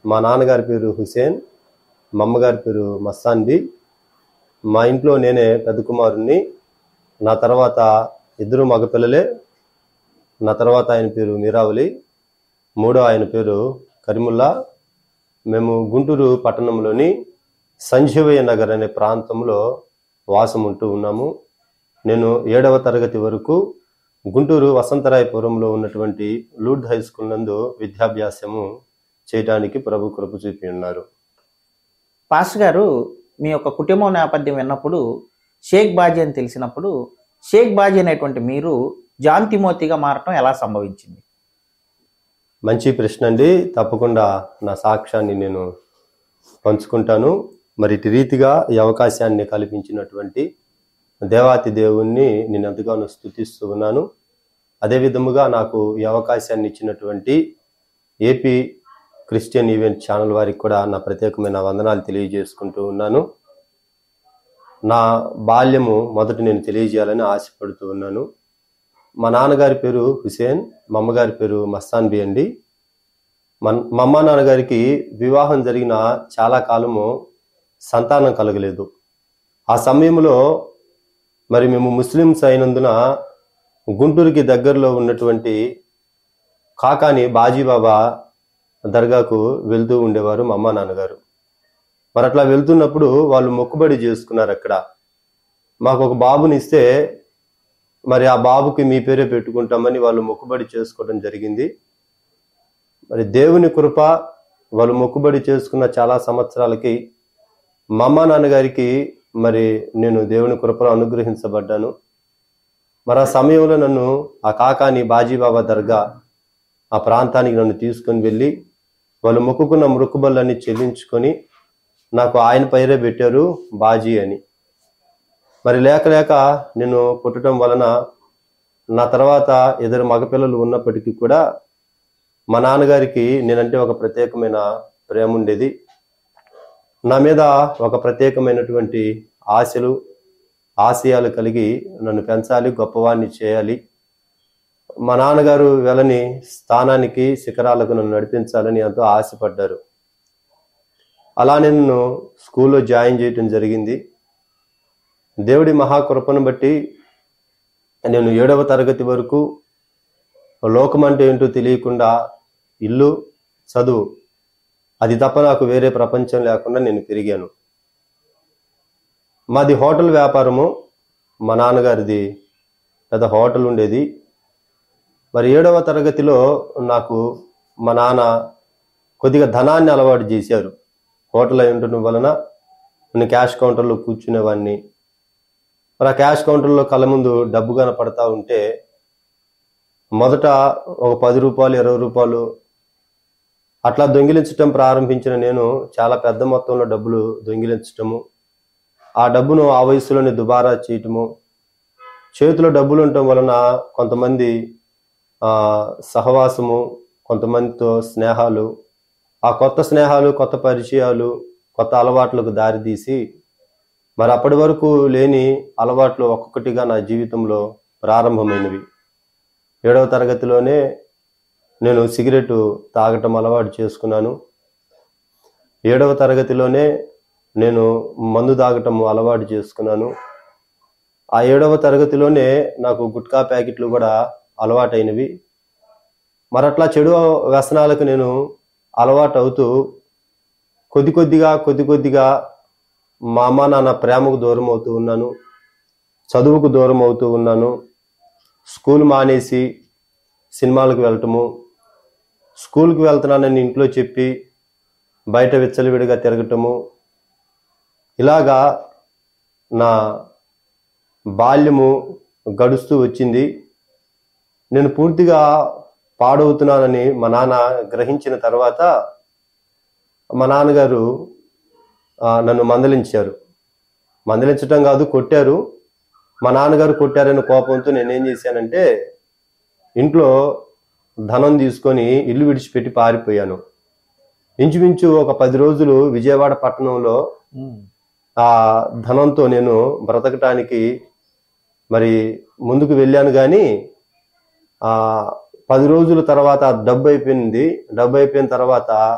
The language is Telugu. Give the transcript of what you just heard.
మా నాన్నగారి పేరు హుసేన్ మా అమ్మగారి పేరు మస్తాన్బి మా ఇంట్లో నేనే పెద్ద కుమారుణ్ణి నా తర్వాత ఇద్దరు మగపిల్లలే నా తర్వాత ఆయన పేరు మీరావలి మూడో ఆయన పేరు కరిముల్లా మేము గుంటూరు పట్టణంలోని సంజీవయ్య నగర్ అనే ప్రాంతంలో వాసం ఉంటూ ఉన్నాము నేను ఏడవ తరగతి వరకు గుంటూరు వసంతరాయపురంలో ఉన్నటువంటి లూడ్ హై స్కూల్ నందు విద్యాభ్యాసము చేయడానికి ప్రభు కృప చూపి ఉన్నారు పాస్టర్ గారు మీ యొక్క కుటుంబం నేపథ్యం విన్నప్పుడు షేక్ బాజీ అని తెలిసినప్పుడు షేక్ బాజీ అనేటువంటి మీరు జాన్ తిమోతిగా మారటం ఎలా సంభవించింది మంచి ప్రశ్న అండి తప్పకుండా నా సాక్ష్యాన్ని నేను పంచుకుంటాను మరి ఇటు రీతిగా ఈ అవకాశాన్ని కల్పించినటువంటి దేవాతి దేవుణ్ణి నేను ఎంతగానో స్థుతిస్తూ ఉన్నాను అదే విధముగా నాకు ఈ అవకాశాన్ని ఇచ్చినటువంటి ఏపీ క్రిస్టియన్ ఈవెంట్ ఛానల్ వారికి కూడా నా ప్రత్యేకమైన వందనాలు తెలియజేసుకుంటూ ఉన్నాను నా బాల్యము మొదట నేను తెలియజేయాలని ఆశపడుతూ ఉన్నాను మా నాన్నగారి పేరు హుసేన్ మా అమ్మగారి పేరు మస్తాన్ బి అండి మన మా అమ్మ నాన్నగారికి వివాహం జరిగిన చాలా కాలము సంతానం కలగలేదు ఆ సమయంలో మరి మేము ముస్లిమ్స్ అయినందున గుంటూరుకి దగ్గరలో ఉన్నటువంటి కాకాని బాజీబాబా దర్గాకు వెళ్తూ ఉండేవారు మా అమ్మ నాన్నగారు మరి అట్లా వెళ్తున్నప్పుడు వాళ్ళు మొక్కుబడి చేసుకున్నారు అక్కడ మాకు ఒక బాబుని ఇస్తే మరి ఆ బాబుకి మీ పేరే పెట్టుకుంటామని వాళ్ళు మొక్కుబడి చేసుకోవడం జరిగింది మరి దేవుని కృప వాళ్ళు మొక్కుబడి చేసుకున్న చాలా సంవత్సరాలకి మా అమ్మ నాన్నగారికి మరి నేను దేవుని కృపలో అనుగ్రహించబడ్డాను మరి ఆ సమయంలో నన్ను ఆ కాకాని బాజీబాబా దర్గా ఆ ప్రాంతానికి నన్ను తీసుకొని వెళ్ళి వాళ్ళు మొక్కుకున్న మొక్కుబళ్ళని చెల్లించుకొని నాకు ఆయన పైరే పెట్టారు బాజీ అని మరి లేక లేక నేను పుట్టడం వలన నా తర్వాత ఇద్దరు మగపిల్లలు ఉన్నప్పటికీ కూడా మా నాన్నగారికి నేనంటే ఒక ప్రత్యేకమైన ప్రేమ ఉండేది నా మీద ఒక ప్రత్యేకమైనటువంటి ఆశలు ఆశయాలు కలిగి నన్ను పెంచాలి గొప్పవాణ్ణి చేయాలి మా నాన్నగారు వెళ్ళని స్థానానికి శిఖరాలకు నన్ను నడిపించాలని ఎంతో ఆశపడ్డారు అలా నేను స్కూల్లో జాయిన్ చేయటం జరిగింది దేవుడి మహాకృపను బట్టి నేను ఏడవ తరగతి వరకు లోకం అంటే ఏంటో తెలియకుండా ఇల్లు చదువు అది తప్ప నాకు వేరే ప్రపంచం లేకుండా నేను పెరిగాను మాది హోటల్ వ్యాపారము మా నాన్నగారిది పెద్ద హోటల్ ఉండేది మరి ఏడవ తరగతిలో నాకు మా నాన్న కొద్దిగా ధనాన్ని అలవాటు చేశారు హోటల్ అయి ఉండటం వలన నేను క్యాష్ కౌంటర్లో కూర్చునేవాడిని మరి ఆ క్యాష్ కౌంటర్లో కళ్ళ ముందు డబ్బు కనపడతా ఉంటే మొదట ఒక పది రూపాయలు ఇరవై రూపాయలు అట్లా దొంగిలించటం ప్రారంభించిన నేను చాలా పెద్ద మొత్తంలో డబ్బులు దొంగిలించటము ఆ డబ్బును ఆ వయసులోనే దుబారా చేయటము చేతిలో డబ్బులు ఉండటం వలన కొంతమంది ఆ, సహవాసము కొంతమందితో స్నేహాలు ఆ కొత్త స్నేహాలు కొత్త పరిచయాలు కొత్త అలవాట్లకు దారితీసి మరి అప్పటి వరకు లేని అలవాట్లు ఒక్కొక్కటిగా నా జీవితంలో ప్రారంభమైనవి ఏడవ తరగతిలోనే నేను సిగరెట్ తాగటం అలవాటు చేసుకున్నాను ఏడవ తరగతిలోనే నేను మందు తాగటం అలవాటు చేసుకున్నాను ఆ ఏడవ తరగతిలోనే నాకు గుట్కా ప్యాకెట్లు కూడా అలవాటైనవి మరి అట్లా చెడు వ్యసనాలకు నేను అలవాటు అవుతూ కొద్ది కొద్దిగా కొద్ది కొద్దిగా మా అమ్మ నాన్న ప్రేమకు దూరం అవుతూ ఉన్నాను చదువుకు దూరం అవుతూ ఉన్నాను స్కూల్ మానేసి సినిమాలకు వెళ్ళటము స్కూల్కి వెళ్తున్నానని ఇంట్లో చెప్పి బయట విచ్చలవిడిగా తిరగటము ఇలాగా నా బాల్యము గడుస్తూ వచ్చింది నేను పూర్తిగా పాడవుతున్నానని మా నాన్న గ్రహించిన తర్వాత మా నాన్నగారు ఆ, నన్ను మందలించారు మందలించటం కాదు కొట్టారు మా నాన్నగారు కొట్టారని కోపంతో నేనేం చేశానంటే ఇంట్లో ధనం తీసుకొని ఇల్లు విడిచిపెట్టి పారిపోయాను ఇంచుమించు ఒక పది రోజులు విజయవాడ పట్టణంలో ఉమ్. ఆ ధనంతో నేను బ్రతకటానికి మరి ముందుకు వెళ్ళాను కానీ ఆ పది రోజుల తర్వాత డబ్బు అయిపోయింది డబ్బు అయిపోయిన తర్వాత